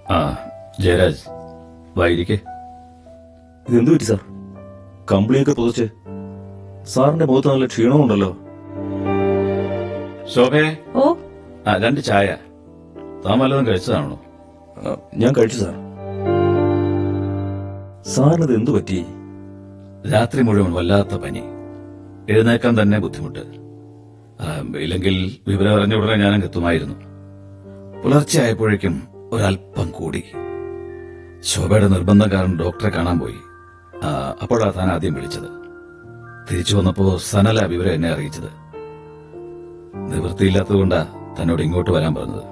ആ ജയരാജ് വായിരിക്കെ ഇതെന്തു പറ്റി സാർ കമ്പിളിയൊക്കെ പുതച്ച് സാറിന്റെ മുഖത്ത് നല്ല ക്ഷീണമുണ്ടല്ലോ ശോഭേ ഓ ആ രണ്ട് ചായ താൻ വല്ലതും കഴിച്ചതാണോ ആ, ഞാൻ കഴിച്ചു സാർ സാറിന് ഇത് എന്തു പറ്റി രാത്രി മുഴുവൻ വല്ലാത്ത പനി എഴുന്നേക്കാൻ തന്നെ ബുദ്ധിമുട്ട് ആ, ഇല്ലെങ്കിൽ വിവരം അറിഞ്ഞ ഉടനെ ഞാനും എത്തുമായിരുന്നു പുലർച്ചെ ആയപ്പോഴേക്കും ഒരല്പം കൂടി ശോഭയുടെ നിർബന്ധം കാരണം ഡോക്ടറെ കാണാൻ പോയി ആ, അപ്പോഴാ താൻ ആദ്യം വിളിച്ചത് തിരിച്ചു വന്നപ്പോ സനല വിവരം എന്നെ അറിയിച്ചത് നിവൃത്തിയില്ലാത്തതുകൊണ്ടാ തന്നോട് ഇങ്ങോട്ട് വരാൻ പറഞ്ഞത്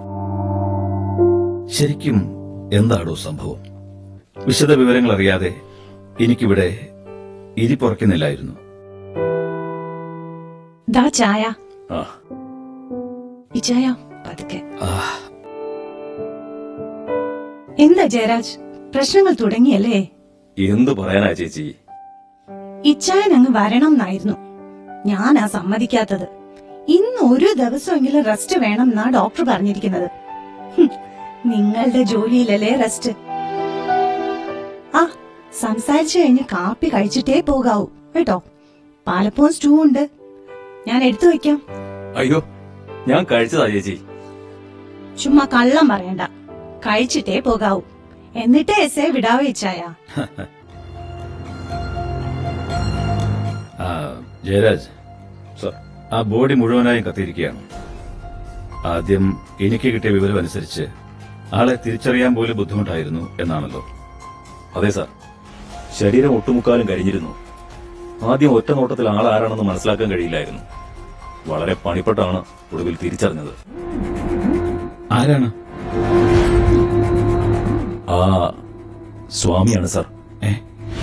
ശരിക്കും എന്താണോ സംഭവം വിശദ വിവരങ്ങൾ അറിയാതെ എനിക്കിവിടെ ഇരിപ്പുറക്കുന്നില്ലായിരുന്നു ദാ ചായ ആ ഈ ചായ പതുക്കെ ആ, എന്താ ജയരാജ് പ്രശ്നങ്ങൾ തുടങ്ങിയല്ലേ എന്തു പറയാനാ ചേച്ചി ഇച്ചായൻ അങ്ങ് വരണം എന്നായിരുന്നു ഞാനാ സമ്മതിക്കാത്തത് ഇന്ന് ഒരു ദിവസമെങ്കിലും റെസ്റ്റ് വേണം എന്നാ ഡോക്ടർ പറഞ്ഞിരിക്കുന്നത് ഹും, നിങ്ങളുടെ ജോലിയിലല്ലേ റെസ്റ്റ് ആ സംസാരിച്ചു കഴിഞ്ഞ് കാപ്പി കഴിച്ചിട്ടേ പോകാവൂ കേട്ടോ പാലപ്പവും സ്റ്റൂ ഉണ്ട് ഞാൻ എടുത്തു വെക്കാം അയ്യോ ഞാൻ കഴിച്ചതാ ചേച്ചി ചുമ്മാ കള്ളം പറയണ്ട കഴിച്ചിട്ടേ പോകാവൂ എന്നിട്ടേ എസ് എ വിടാവേ ഇച്ചായ ആ, ജയരാജ് സാർ ആ ബോഡി മുഴുവനായും കത്തിയിരിക്കുകയാണ് ആദ്യം എനിക്ക് കിട്ടിയ വിവരം അനുസരിച്ച് ആളെ തിരിച്ചറിയാൻ പോലും ബുദ്ധിമുട്ടായിരുന്നു എന്നാണല്ലോ അതെ സാർ ശരീരം ഒട്ടുമുക്കാലും കഴിഞ്ഞിരുന്നു ആദ്യം ഒറ്റ നോട്ടത്തിൽ ആളാരാണെന്ന് മനസ്സിലാക്കാൻ കഴിയില്ലായിരുന്നു വളരെ പണിപ്പെട്ടാണ് ഒടുവിൽ തിരിച്ചറിഞ്ഞത് ആരാണ് ആ സ്വാമിയാണ് സാർ ഏ